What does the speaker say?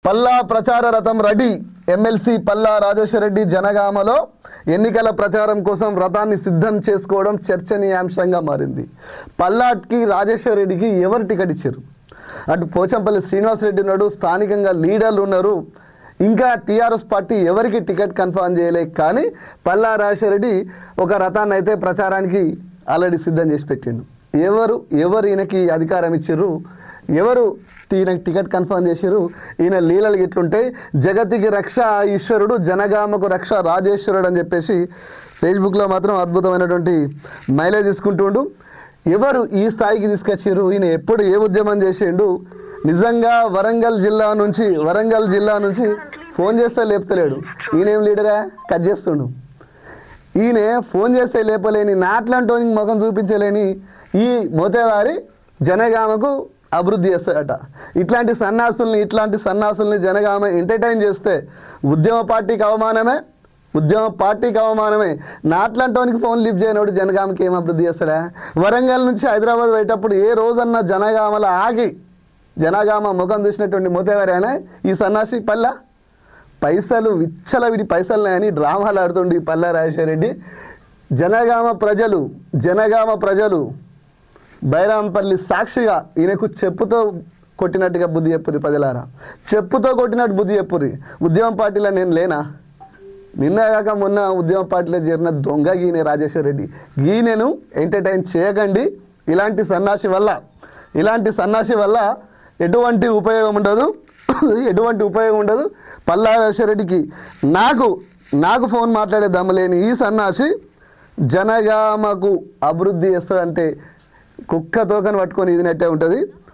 పల్లా ప్రచార రథం ready MLC Palla Rajeshwara Reddy జనగామలో ఎన్నికల ప్రచారం కోసం రథాన్ని సిద్ధం చేసుకోవడం చర్చనీయాంశంగా మారింది పల్లాకి రాజేశ్వర రెడ్డికి ఎవరు టికెట్ ఇచ్చారు అటు పోచంపల్లి శ్రీనివాసరెడ్డి ఉన్నాడు స్థానికంగా లీడర్లు ఉన్నారు ఇంకా టీఆర్ఎస్ పార్టీ ఎవరికి టికెట్ కన్ఫర్మ్ చేయలే కానీ పల్లా రాజేశ్వర రెడ్డి ఒక రథాన్ని అయితే ప్రచారానికి ఆల్రెడీ సిద్ధం చేసి పెట్టిండు ఎవరు ఎవరు ఈయనకి అధికారం ఇచ్చారు ఎవరు ఈయనకి టికెట్ కన్ఫర్మ్ చేశారు ఈయన లీలలు ఇట్లుంటాయి జగతికి రక్ష ఈశ్వరుడు జనగామకు రక్ష రాజేశ్వరుడు అని చెప్పేసి ఫేస్బుక్లో మాత్రం అద్భుతమైనటువంటి మైలేజ్ తీసుకుంటుండు ఎవరు ఈ స్థాయికి తీసుకొచ్చారు ఈయన ఎప్పుడు ఏ ఉద్యమం చేసిండు నిజంగా వరంగల్ జిల్లా నుంచి వరంగల్ జిల్లా నుంచి ఫోన్ చేస్తే లేపుతలేడు ఈయనేం లీడరా కట్ చేస్తుండు ఈయన ఫోన్ చేస్తే లేపలేని నాట్లాంటోనికి ముఖం చూపించలేని ఈ మోతేవారి జనగామకు అభివృద్ధి చేస్తాడట ఇట్లాంటి సన్నాసుల్ని ఇట్లాంటి సన్నాసుల్ని జనగామ ఎంటర్టైన్ చేస్తే ఉద్యమ పార్టీకి అవమానమే ఉద్యమ పార్టీకి అవమానమే నాట్లాంటోనికి ఫోన్ లిఫ్ట్ చేయనోడు జనగామకి ఏం అభివృద్ధి చేస్తాడా వరంగల్ నుంచి హైదరాబాద్ పోయేటప్పుడు ఏ రోజన్నా జనగామలో ఆగి జనగామ ముఖం చూసినటువంటి మోతేవారి ఆయన ఈ సన్నాసి పల్లా పైసలు విచ్చల విడి పైసలు అని డ్రామాలు ఆడుతుండే ఈ పల్లా రాజశేఖర రెడ్డి జనగామ ప్రజలు జనగామ ప్రజలు బైరాంపల్లి సాక్షిగా ఈయనకు చెప్పుతో కొట్టినట్టుగా బుద్ధి చెప్పురి ప్రజలారా చెప్పుతో కొట్టినట్టు బుద్ధి చెప్పురి ఉద్యమం పార్టీలో నేను లేనా నిన్నగాక మొన్న ఉద్యమ పార్టీలో చేరిన దొంగ గీనే రాజేశ్వర రెడ్డి గీనెను ఎంటర్టైన్ చేయకండి ఇలాంటి సన్నాసి వల్ల ఇలాంటి సన్నాసి వల్ల ఎటువంటి ఉపయోగం ఉండదు ఎటువంటి ఉపయోగం ఉండదు పల్లా రాజేశ్వర రెడ్డికి నాకు నాకు ఫోన్ మాట్లాడే దమ్మలేని ఈ సన్నాసి జనగామకు అభివృద్ధి చేస్తాడంటే కుక్క తోకని పట్టుకొని ఇదినట్టే ఉంటుంది